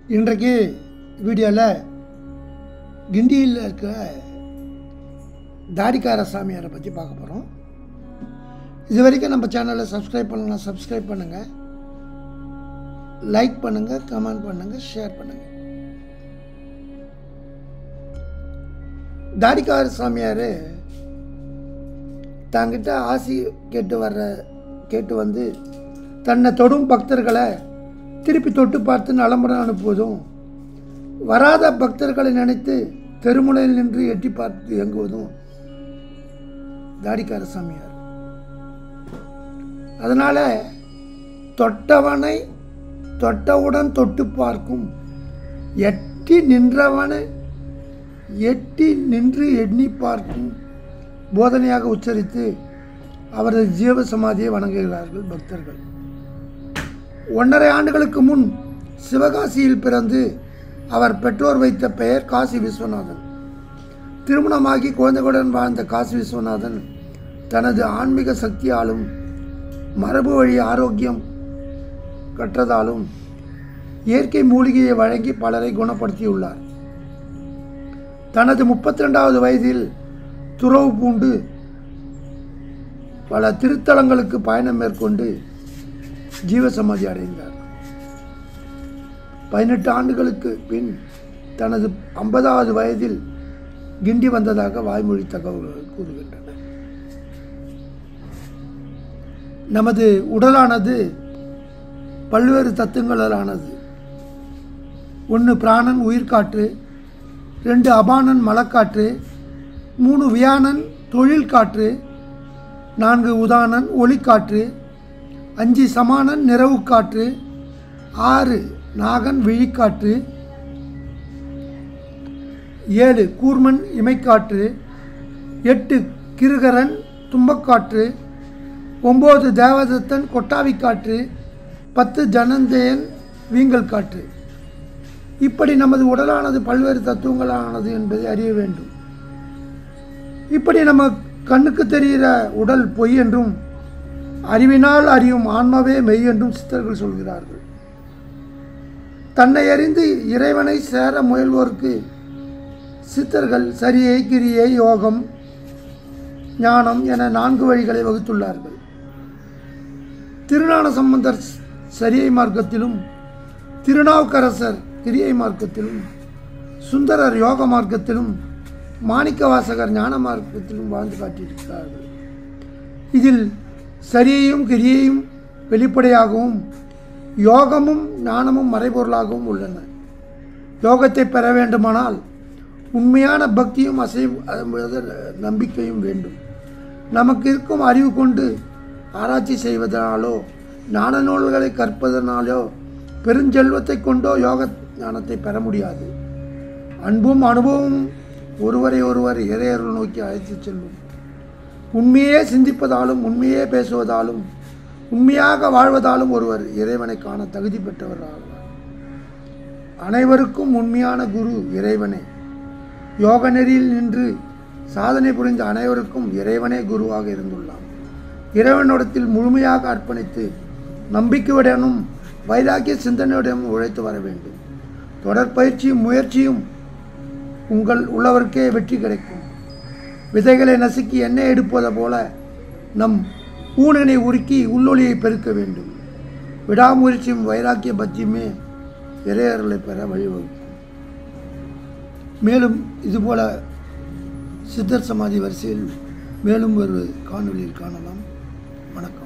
இன்றைக்கு வீடியோவில் கிண்டியில் இருக்க தாடிக்கார சாமியாரை பற்றி பார்க்க போகிறோம் இது வரைக்கும் நம்ம சேனலை சப்ஸ்கிரைப் பண்ணலாம் சப்ஸ்கிரைப் பண்ணுங்கள் லைக் பண்ணுங்கள் கமெண்ட் பண்ணுங்கள் ஷேர் பண்ணுங்கள் தாடிக்கார சாமியார் தாங்கிட்ட ஆசி கேட்டு வர்ற கேட்டு வந்து தன்னை தொடும் பக்தர்களை திருப்பி தொட்டு பார்த்து நலமுடன் அனுப்புவதும் வராத பக்தர்களை நினைத்து தெருமுனையில் நின்று எட்டி பார்த்து இயங்குவதும் தாடிக்கார சாமியார் அதனால தொட்டவனை தொட்டவுடன் தொட்டு பார்க்கும் எட்டி நின்றவனை எட்டி நின்று எண்ணி பார்க்கும் போதனையாக உச்சரித்து அவரது ஜீவ சமாதியை வணங்குகிறார்கள் பக்தர்கள் ஒன்றரை ஆண்டுகளுக்கு முன் சிவகாசியில் பிறந்து அவர் பெற்றோர் வைத்த பெயர் காசி விஸ்வநாதன் திருமணமாகி குழந்தைகளுடன் வாழ்ந்த காசி விஸ்வநாதன் தனது ஆன்மீக சக்தியாலும் மரபு வழி ஆரோக்கியம் கற்றதாலும் இயற்கை மூலிகையை வழங்கி பலரை குணப்படுத்தியுள்ளார் தனது முப்பத்தி ரெண்டாவது வயதில் துறவு பூண்டு பல திருத்தலங்களுக்கு பயணம் மேற்கொண்டு ஜீவசமாதி அடைந்தார் பதினெட்டு ஆண்டுகளுக்கு பின் தனது ஐம்பதாவது வயதில் கிண்டி வந்ததாக வாய்மொழி தகவல்கள் கூறுகின்றன நமது உடலானது பல்வேறு தத்துவங்களானது ஒன்று பிராணன் உயிர்காற்று ரெண்டு அபானன் மலக்காற்று மூணு வியானன் தொழில் காற்று நான்கு உதானன் ஒளிக்காற்று அஞ்சு சமானன் நிறவு காற்று ஆறு நாகன் விழிக்காற்று ஏழு கூர்மன் இமைக்காற்று எட்டு கிருகரன் தும்பக்காற்று ஒம்பது தேவதத்தன் கொட்டாவிக்காற்று பத்து ஜனந்தேயன் வீங்கல் காற்று இப்படி நமது உடலானது பல்வேறு தத்துவங்களானது என்பதை அறிய வேண்டும் இப்படி நம்ம கண்ணுக்கு தெரிகிற உடல் பொய் என்றும் அறிவினால் அறியும் ஆன்மாவே மெய் என்றும் சித்தர்கள் சொல்கிறார்கள் தன்னை அறிந்து இறைவனை சேர முயல்வோருக்கு சித்தர்கள் சரியை கிரியை யோகம் ஞானம் என நான்கு வழிகளை வகுத்துள்ளார்கள் திருஞான சம்பந்தர் சரியை மார்க்கத்திலும் திருநாவுக்கரசர் கிரியை மார்க்கத்திலும் சுந்தரர் யோக மார்க்கத்திலும் மாணிக்க வாசகர் ஞான மார்க்கத்திலும் வாழ்ந்து காட்டியிருக்கிறார்கள் இதில் சரியையும் கிரியையும் வெளிப்படையாகவும் யோகமும் ஞானமும் மறைபொருளாகவும் உள்ளன யோகத்தை பெற வேண்டுமானால் உண்மையான பக்தியும் அசைவு நம்பிக்கையும் வேண்டும் நமக்கு இருக்கும் அறிவு கொண்டு ஆராய்ச்சி செய்வதனாலோ ஞான நூல்களை கற்பதனாலோ பெருஞ்செல்வத்தை கொண்டோ யோக ஞானத்தை பெற முடியாது அன்பும் அனுபவமும் ஒருவரை ஒருவர் இறையர்கள் நோக்கி அழைத்து செல்லும் உண்மையே சிந்திப்பதாலும் உண்மையே பேசுவதாலும் உண்மையாக வாழ்வதாலும் ஒருவர் இறைவனை காண தகுதி பெற்றவர் ஆவார் அனைவருக்கும் உண்மையான குரு இறைவனே யோக நெறியில் நின்று சாதனை புரிந்த அனைவருக்கும் இறைவனே குருவாக இருந்துள்ளான் இறைவனிடத்தில் முழுமையாக அர்ப்பணித்து நம்பிக்கையுடனும் வைராக்கிய சிந்தனையுடனும் உழைத்து வர வேண்டும் தொடர் பயிற்சியும் முயற்சியும் உங்கள் உள்ளவருக்கே வெற்றி கிடைக்கும் விதைகளை நசுக்கி எண்ணெய் எடுப்பது போல நம் ஊனனை உருக்கி உள்ளொளியை பெருக்க வேண்டும் விடாமுயற்சியும் வைராக்கிய பக்தியுமே இறையர்களை பெற வழிவகுக்கும் மேலும் இதுபோல சித்தர் சமாதி வரிசையில் மேலும் ஒரு காணொலியில் காணலாம் வணக்கம்